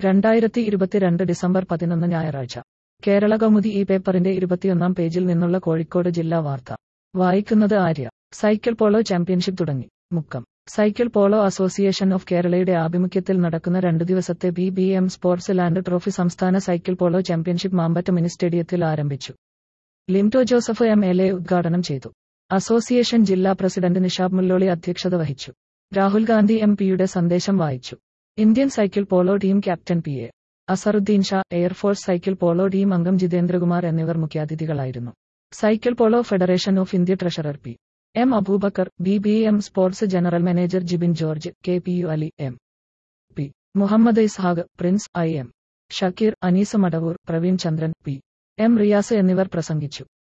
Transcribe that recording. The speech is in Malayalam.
രണ്ടായിരത്തി ഇരുപത്തിരണ്ട് ഡിസംബർ പതിനൊന്ന് ഞായറാഴ്ച കേരള കൗമുദി ഈ പേപ്പറിന്റെ ഇരുപത്തിയൊന്നാം പേജിൽ നിന്നുള്ള കോഴിക്കോട് ജില്ലാ വാർത്ത വായിക്കുന്നത് ആര്യ സൈക്കിൾ പോളോ ചാമ്പ്യൻഷിപ്പ് തുടങ്ങി Mukkam cycle polo association of കേരളയുടെ ആഭിമുഖ്യത്തിൽ നടക്കുന്ന രണ്ടു ദിവസത്തെ B B M sports land trophy സംസ്ഥാന cycle polo championship Mampatta mini സ്റ്റേഡിയത്തിൽ ആരംഭിച്ചു Linto Joseph M L A ഉദ്ഘാടനം ചെയ്തു അസോസിയേഷൻ ജില്ലാ പ്രസിഡന്റ് നിഷാബ് മുല്ലോളി അധ്യക്ഷത വഹിച്ചു രാഹുൽ ഗാന്ധി എം പിയുടെ സന്ദേശം വായിച്ചു Indian cycle polo team captain P A Azharuddin Shah air force cycle polo team അംഗം ജിതേന്ദ്രകുമാർ എന്നിവർ മുഖ്യാതിഥികളായിരുന്നു cycle polo federation of India treasurer P M Aboobacker B B M sports general manager Jibin George K P U Ali M P Muhammad Ishaq Prince I M Shakeer Anees Madavoor Praveen Chandran P M Riyas എന്നിവർ പ്രസംഗിച്ചു